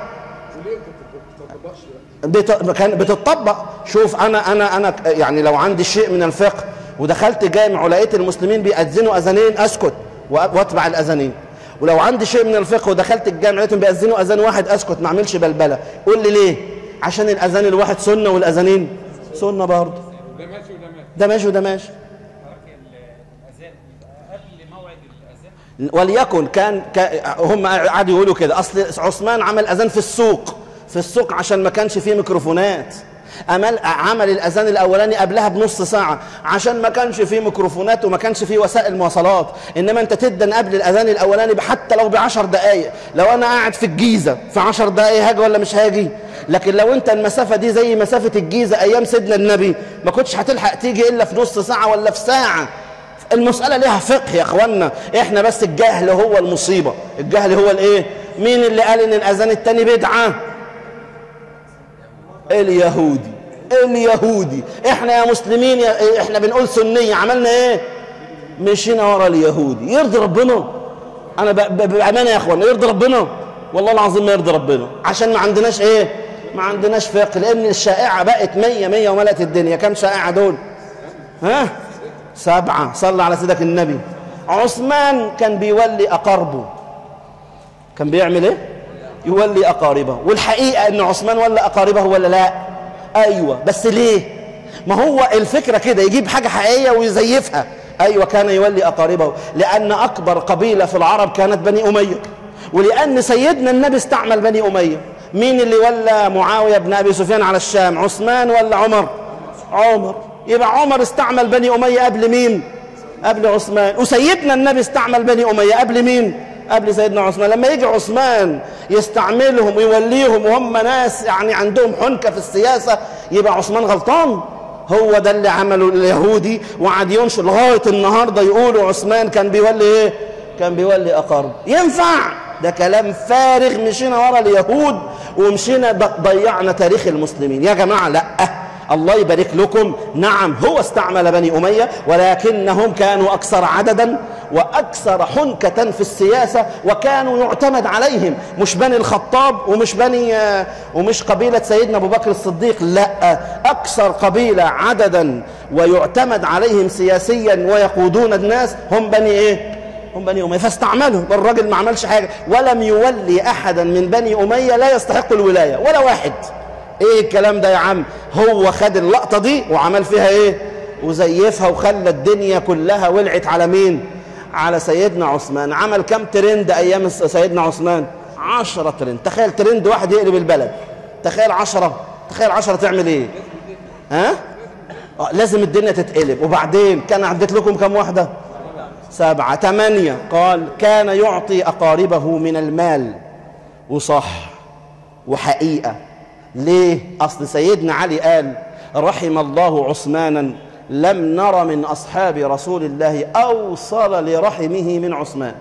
بت... كان بتطبق شوف انا انا انا يعني لو عندي شيء من الفقه ودخلت جامع ولقيت المسلمين بيأذنوا اذانين اسكت وأ- واتبع الاذانين ولو عندي شيء من الفقه ودخلت الجامع لقيتهم بيأذنوا اذان واحد اسكت ما اعملش بلبله قول لي ليه عشان الاذان الواحد سنه والاذانين سنه برضه ده ماشي وده ماشي ده ماشي وده ماشي الاذان يبقى قبل موعد الاذان وليكن كان كا- هم قعدوا يقولوا كده اصل عثمان عمل اذان في السوق في السوق عشان ما كانش فيه ميكروفونات عمل عمل الاذان الاولاني قبلها بنص ساعه عشان ما كانش فيه ميكروفونات وما كانش فيه وسائل مواصلات انما انت تدن قبل الاذان الاولاني حتى لو بعشر دقائق لو انا قاعد في الجيزه في عشر دقائق هاجي ولا مش هاجي لكن لو انت المسافه دي زي مسافه الجيزه ايام سيدنا النبي ما كنتش هتلحق تيجي الا في نص ساعه ولا في ساعه المسألة ليها فقه يا اخوانا احنا بس الجهل هو المصيبة الجهل هو الايه مين اللي قال ان الاذان التاني بدعة اليهودي اليهودي احنا يا مسلمين يا احنا بنقول سنية عملنا ايه مشينا ورا اليهودي يرضي ربنا انا ب- ب- بامانه يا اخوانا يرضي ربنا والله العظيم ما يرضي ربنا عشان ما عندناش ايه ما عندناش فقه لان الشائعه بقت مية مية وملأت الدنيا كم شائعه دول ها سبعة صلى على سيدك النبي عثمان كان بيولي أقاربه كان بيعمل ايه يولي أقاربه والحقيقة أن عثمان ولى أقاربه ولا لا أيوة بس ليه ما هو الفكرة كده يجيب حاجة حقيقية ويزيفها أيوة كان يولي أقاربه لأن أكبر قبيلة في العرب كانت بني أمية ولأن سيدنا النبي استعمل بني أمية مين اللي ولى معاوية بن أبي سفيان على الشام عثمان ولا عمر عمر يبقى عمر استعمل بني أمية قبل مين قبل عثمان وسيدنا النبي استعمل بني أمية قبل مين قبل سيدنا عثمان لما يجي عثمان يستعملهم ويوليهم وهم ناس يعني عندهم حنكة في السياسة يبقى عثمان غلطان هو ده اللي عمله اليهودي وقعد ينشر لغاية النهاردة يقولوا عثمان كان بيولي ايه كان بيولي أقارب ينفع ده كلام فارغ مشينا ورا اليهود ومشينا ض- ضيعنا تاريخ المسلمين يا جماعة لأ الله يبارك لكم نعم هو استعمل بني أمية ولكنهم كانوا أكثر عددا وأكثر حنكة في السياسة وكانوا يعتمد عليهم مش بني الخطاب ومش بني آه، ومش قبيلة سيدنا أبو بكر الصديق لا أكثر قبيلة عددا ويعتمد عليهم سياسيا ويقودون الناس هم بني إيه هم بني أمية فاستعملهم الراجل ما عملش حاجة ولم يولي أحدا من بني أمية لا يستحق الولاية ولا واحد ايه الكلام ده يا عم هو خد اللقطة دي وعمل فيها ايه وزيفها وخلى الدنيا كلها ولعت على مين على سيدنا عثمان عمل كم ترند ايام الس- سيدنا عثمان عشرة ترند تخيل ترند واحد يقلب البلد تخيل عشرة تخيل عشرة تعمل ايه ها آه، لازم الدنيا تتقلب وبعدين كان عدت لكم كم واحدة سبعة ثمانية قال كان يعطي أقاربه من المال وصح وحقيقة ليه؟ أصل سيدنا علي قال رحم الله عثمانا لم نر من أصحاب رسول الله أوصل لرحمه من عثمان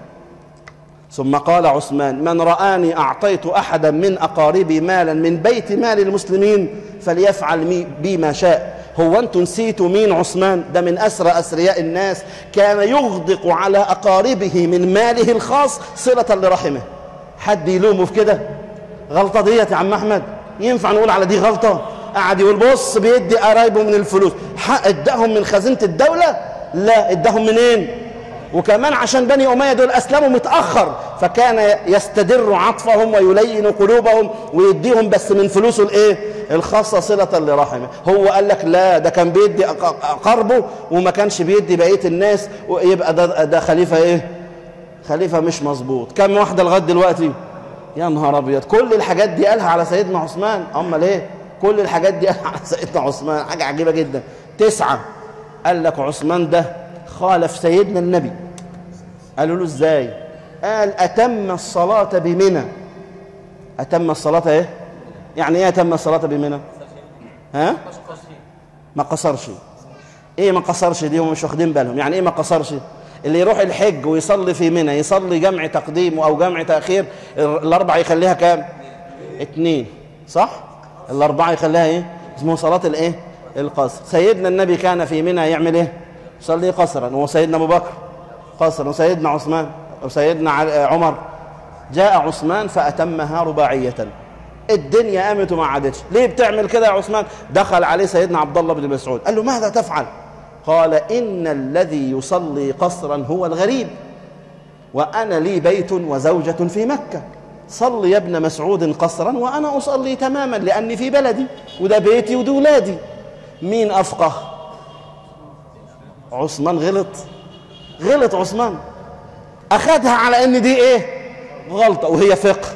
ثم قال عثمان من رآني أعطيت أحدا من أقاربي مالا من بيت مال المسلمين فليفعل مي- بي ما شاء هو أنتم نسيتوا مين عثمان ده من أسرى أسرياء الناس كان يغدق على أقاربه من ماله الخاص صلة لرحمه حد يلومه في كده غلطة ديت يا عم أحمد ينفع نقول على دي غلطة قعد يقول بص بيدي قرايبه من الفلوس حق اداهم من خزينة الدولة لا اداهم منين وكمان عشان بني أمية دول أسلموا متأخر فكان يستدر عطفهم ويلين قلوبهم ويديهم بس من فلوسه الإيه الخاصة صلة لرحمه هو قال لك لا ده كان بيدي أق- أقاربه وما كانش بيدي بقية الناس ويبقى ده, ده خليفة إيه خليفة مش مظبوط كم واحدة لغاية دلوقتي يا نهار أبيض كل الحاجات دي قالها على سيدنا عثمان أمال إيه كل الحاجات دي قال على سيدنا عثمان حاجة عجيبة جدا تسعة قال لك عثمان ده خالف سيدنا النبي قالوا له ازاي قال أتم الصلاة بمنى أتم الصلاة ايه يعني ايه أتم الصلاة بمنى ها ما قصرش ايه ما قصرش دي هم مش واخدين بالهم يعني ايه ما قصرش اللي يروح الحج ويصلي في منى يصلي جمع تقديم او جمع تاخير الاربعه يخليها كام اتنين صح الاربعه يخليها ايه اسمه صلاه الايه القصر سيدنا النبي كان في منى يعمل ايه يصلي قصرا وسيدنا ابو بكر قصرا وسيدنا عثمان وسيدنا عمر جاء عثمان فاتمها رباعيه الدنيا قامت وما عادتش ليه بتعمل كده يا عثمان دخل عليه سيدنا عبد الله بن مسعود قال له ماذا تفعل قال إن الذي يصلي قصرا هو الغريب وأنا لي بيت وزوجة في مكة صل يا ابن مسعود قصرا وأنا أصلي تماما لأني في بلدي وده بيتي وده ولادي مين أفقه عثمان غلط غلط عثمان أخذها على أن دي إيه غلطة وهي فقه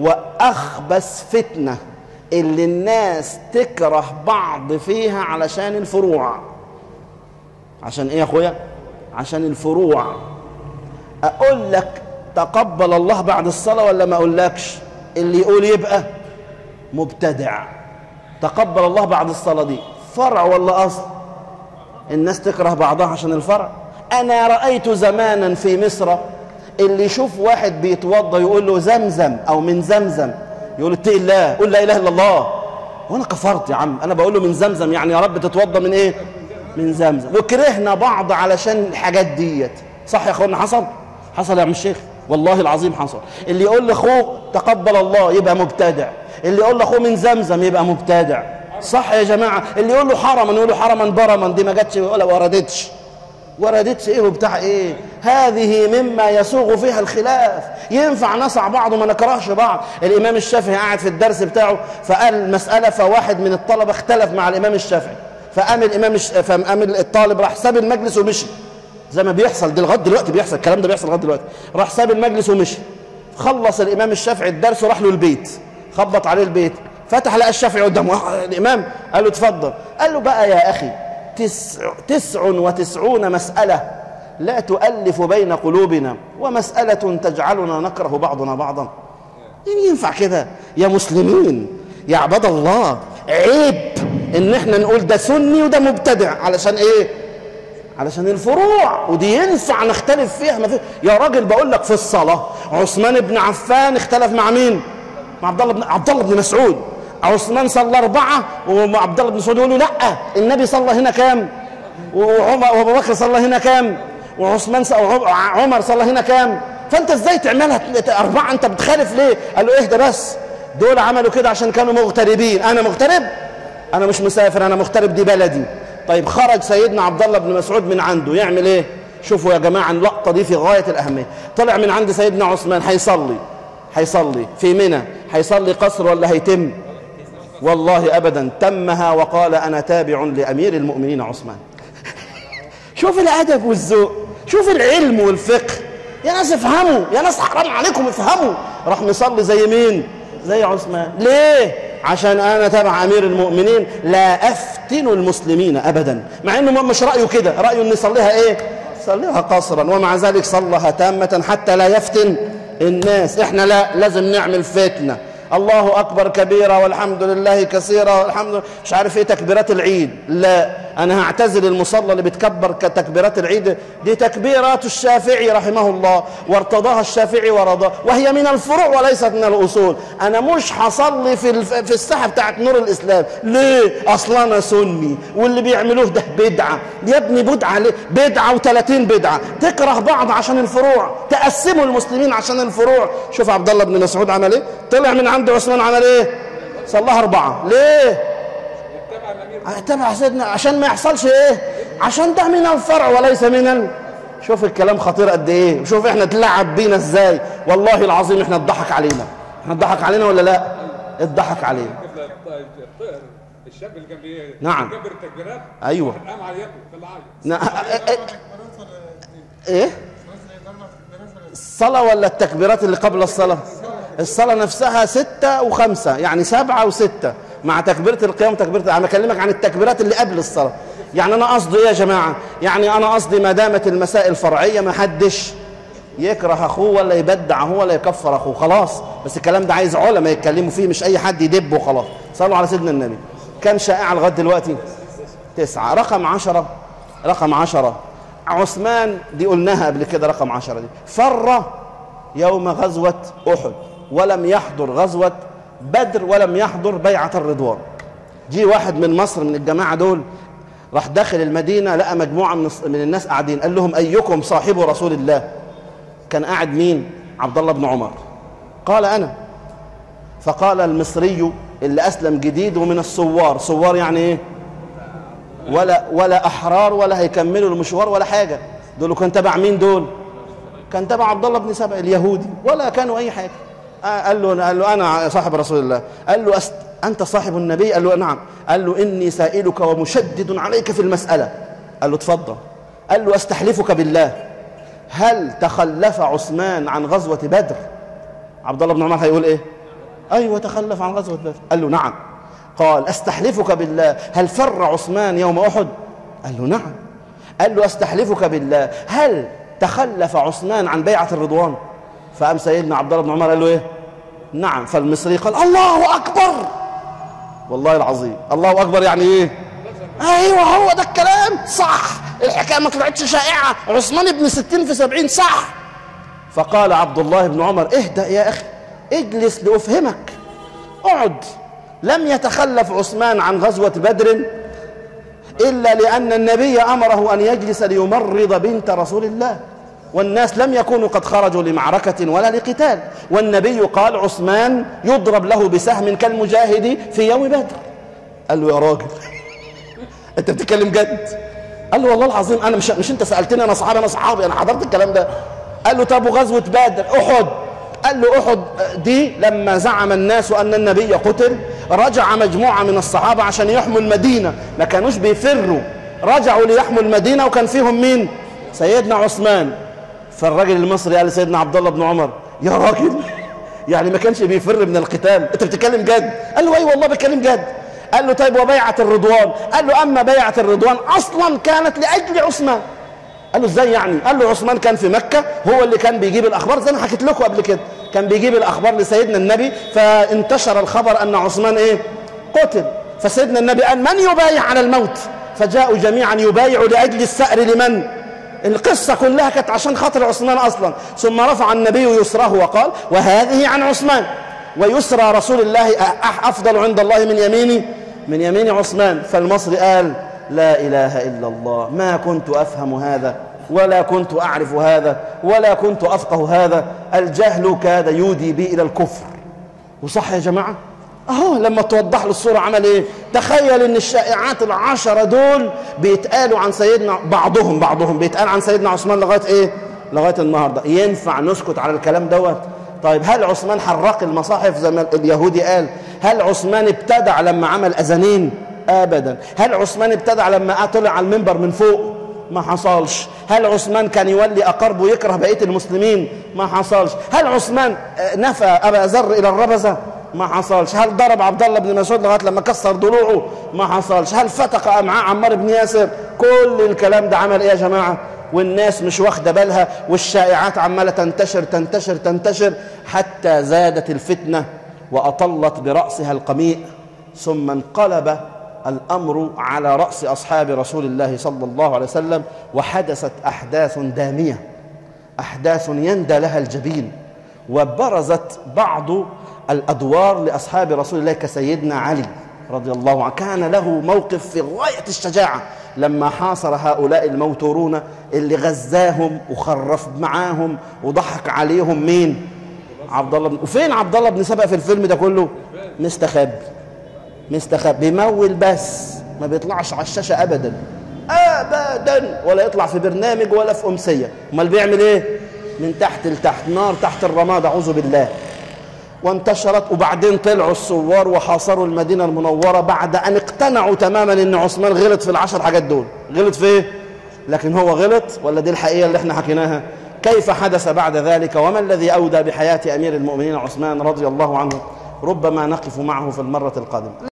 وأخبث فتنة اللي الناس تكره بعض فيها علشان الفروع عشان ايه يا اخويا عشان الفروع اقول لك تقبل الله بعد الصلاه ولا ما اقولكش اللي يقول يبقى مبتدع تقبل الله بعد الصلاه دي فرع ولا اصل الناس تكره بعضها عشان الفرع انا رايت زمانا في مصر اللي يشوف واحد بيتوضى يقول له زمزم او من زمزم يقول اتق الله قول لا اله الا الله وانا كفرت يا عم انا بقول له من زمزم يعني يا رب تتوضى من ايه من زمزم وكرهنا بعض علشان الحاجات ديت صح يا اخوانا حصل حصل يا عم الشيخ والله العظيم حصل اللي يقول لاخوه تقبل الله يبقى مبتدع اللي يقول لاخوه من زمزم يبقى مبتدع صح يا جماعه اللي يقول له حرما يقول له حرما برما دي ما جاتش ولا وردتش وردتش ايه وبتاع ايه هذه مما يسوغ فيها الخلاف ينفع نصع بعض وما نكرهش بعض الامام الشافعي قاعد في الدرس بتاعه فقال مساله فواحد من الطلبه اختلف مع الامام الشافعي فقام الامام الش... فقام الطالب راح ساب المجلس ومشي زي ما بيحصل ده لغايه دلوقتي بيحصل الكلام ده بيحصل لغايه دلوقتي راح ساب المجلس ومشي خلص الامام الشافعي الدرس وراح له البيت خبط عليه البيت فتح لقى الشافعي قدامه الامام قال له اتفضل قال له بقى يا اخي تسع, تسع وتسعون مساله لا تؤلف بين قلوبنا ومساله تجعلنا نكره بعضنا بعضا يعني ينفع كده يا مسلمين يا عباد الله عيب ان احنا نقول ده سني وده مبتدع علشان ايه علشان الفروع ودي ينفع نختلف فيها ما في يا راجل بقول لك في الصلاه عثمان بن عفان اختلف مع مين مع عبد الله بن عبد الله بن مسعود عثمان صلى اربعه وعبد الله بن مسعود يقول له لا النبي صلى هنا كام وعمر وابو بكر صلى هنا كام وعثمان عمر صلى هنا كام فانت ازاي تعملها اربعه انت بتخالف ليه قال له اهدى بس دول عملوا كده عشان كانوا مغتربين انا مغترب انا مش مسافر انا مغترب دي بلدي طيب خرج سيدنا عبد الله بن مسعود من عنده يعمل ايه شوفوا يا جماعه اللقطه دي في غايه الاهميه طلع من عند سيدنا عثمان هيصلي هيصلي في منى هيصلي قصر ولا هيتم والله ابدا تمها وقال انا تابع لامير المؤمنين عثمان شوف الادب والذوق شوف العلم والفقه يا ناس افهموا يا ناس حرام عليكم افهموا راح مصلي زي مين زي عثمان ليه عشان انا تبع امير المؤمنين لا افتن المسلمين ابدا مع انه مش رايه كده رايه ان يصليها ايه صليها قصرا ومع ذلك صلها تامه حتى لا يفتن الناس احنا لا لازم نعمل فتنه الله اكبر كبيرا والحمد لله كثيرا والحمد لله مش عارف ايه تكبيرات العيد لا انا هعتزل المصلى اللي بتكبر كتكبيرات العيد دي تكبيرات الشافعي رحمه الله وارتضاها الشافعي ورضاه وهي من الفروع وليست من الاصول انا مش هصلي في الف... في الساحه بتاعت نور الاسلام ليه اصل انا سني واللي بيعملوه ده بدعه يا ابني بدعه ليه بدعه و30 بدعه تكره بعض عشان الفروع تقسموا المسلمين عشان الفروع شوف عبد الله بن مسعود عمل ايه طلع من عند عثمان عمل ايه صلاها اربعه ليه اتبع سيدنا عشان ما يحصلش ايه عشان ده من الفرع وليس من ال... شوف الكلام خطير قد ايه وشوف احنا اتلعب بينا ازاي والله العظيم احنا اتضحك علينا احنا اتضحك علينا ولا لا اتضحك علينا الشاب اللي كان بي- نعم. بيكبر التكبيرات ايوه قام عيطه في العيط نا- ايه الصلاة ولا التكبيرات اللي قبل الصلاة الصلاة نفسها ستة وخمسة يعني سبعة وستة مع تكبيره القيام وتكبيره انا بكلمك عن التكبيرات اللي قبل الصلاه يعني انا قصدي ايه يا جماعه يعني انا قصدي ما دامت المسائل فرعيه ما حدش يكره اخوه ولا يبدع اخوه ولا يكفر اخوه خلاص بس الكلام ده عايز علماء يتكلموا فيه مش اي حد يدب وخلاص صلوا على سيدنا النبي كم شائعه لغايه دلوقتي تسعة رقم عشرة رقم عشرة عثمان دي قلناها قبل كده رقم عشرة دي فر يوم غزوة أحد ولم يحضر غزوة بدر ولم يحضر بيعة الرضوان جي واحد من مصر من الجماعة دول راح داخل المدينة لقى مجموعة من الص- من الناس قاعدين قال لهم أيكم صاحب رسول الله كان قاعد مين عبد الله بن عمر قال أنا فقال المصري اللي أسلم جديد ومن الصوار صوار يعني إيه ولا ولا احرار ولا هيكملوا المشوار ولا حاجه دول كان تبع مين دول كان تبع عبد الله بن سبع اليهودي ولا كانوا اي حاجه آه قال له قال له انا صاحب رسول الله قال له أست انت صاحب النبي قال له نعم قال له اني سائلك ومشدد عليك في المساله قال له اتفضل قال له استحلفك بالله هل تخلف عثمان عن غزوه بدر عبد الله بن عمر هيقول ايه ايوه تخلف عن غزوه بدر قال له نعم قال استحلفك بالله هل فر عثمان يوم احد قال له نعم قال له استحلفك بالله هل تخلف عثمان عن بيعه الرضوان فقام سيدنا عبد الله بن عمر قال له ايه نعم فالمصري قال الله اكبر والله العظيم الله اكبر يعني ايه ايوه هو ده الكلام صح الحكايه ما طلعتش شائعه عثمان ابن ستين في سبعين صح فقال عبد الله بن عمر اهدأ يا أخي اجلس لأفهمك اقعد لم يتخلف عثمان عن غزوة بدر إلا لأن النبي أمره أن يجلس ليمرض بنت رسول الله والناس لم يكونوا قد خرجوا لمعركة ولا لقتال والنبي قال عثمان يضرب له بسهم كالمجاهد في يوم بدر قال له يا راجل انت بتتكلم جد قال له والله العظيم انا مش مش انت سالتني انا صحابي انا صحابي انا حضرت الكلام ده قال له طب وغزوه بدر احد قال له احد دي لما زعم الناس ان النبي قتل رجع مجموعه من الصحابه عشان يحموا المدينه ما كانوش بيفروا رجعوا ليحموا المدينه وكان فيهم مين سيدنا عثمان فالراجل المصري قال لسيدنا عبد الله بن عمر يا راجل يعني ما كانش بيفر من القتال انت بتتكلم جد قال له اي والله بتكلم جد قال له طيب وبيعة الرضوان قال له اما بيعة الرضوان اصلا كانت لاجل عثمان قال له ازاي يعني قال له عثمان كان في مكة هو اللي كان بيجيب الاخبار زي ما حكيت لكم قبل كده كان بيجيب الاخبار لسيدنا النبي فانتشر الخبر ان عثمان ايه قتل فسيدنا النبي قال من يبايع على الموت فجاءوا جميعا يبايعوا لاجل السأر لمن القصة كلها كانت عشان خاطر عثمان أصلا ثم رفع النبي يسره وقال وهذه عن عثمان ويسرى رسول الله أح- أفضل عند الله من يميني من يمين عثمان فالمصري قال لا إله إلا الله ما كنت أفهم هذا ولا كنت أعرف هذا ولا كنت أفقه هذا الجهل كاد يودي بي إلى الكفر وصح يا جماعة اهو لما توضح له الصورة عمل ايه تخيل ان الشائعات العشرة دول بيتقالوا عن سيدنا بعضهم بعضهم بيتقال عن سيدنا عثمان لغاية ايه لغاية النهاردة ينفع نسكت على الكلام دوت طيب هل عثمان حرق المصاحف زي ما اليهودي قال هل عثمان ابتدع لما عمل اذانين ابدا هل عثمان ابتدع لما طلع على المنبر من فوق ما حصلش هل عثمان كان يولي أقربه يكره بقية المسلمين ما حصلش هل عثمان آه، نفى أبا ذر إلى الربزة ما حصلش هل ضرب عبد الله بن مسعود لغاية لما كسر ضلوعه ما حصلش هل فتق أمعاء عمار بن ياسر كل الكلام ده عمل إيه يا جماعة والناس مش واخدة بالها والشائعات عمالة تنتشر تنتشر تنتشر حتى زادت الفتنة وأطلت برأسها القميء ثم انقلب الامر على راس اصحاب رسول الله صلى الله عليه وسلم وحدثت احداث داميه احداث يندى لها الجبين وبرزت بعض الادوار لاصحاب رسول الله كسيدنا علي رضي الله عنه كان له موقف في غايه الشجاعه لما حاصر هؤلاء الموتورون اللي غزاهم وخرف معاهم وضحك عليهم مين عبد الله بن وفين عبد الله بن سبأ في الفيلم ده كله مستخبي مستخبي بيمول بس ما بيطلعش على الشاشة أبدا أبدا ولا يطلع في برنامج ولا في أمسية امال بيعمل إيه من تحت لتحت نار تحت الرماد أعوذ بالله وانتشرت وبعدين طلعوا الثوار وحاصروا المدينة المنورة بعد أن اقتنعوا تماما أن عثمان غلط في العشر حاجات دول غلط في إيه؟ لكن هو غلط ولا دي الحقيقة اللي احنا حكيناها كيف حدث بعد ذلك وما الذي أودى بحياة أمير المؤمنين عثمان رضي الله عنه ربما نقف معه في المرة القادمة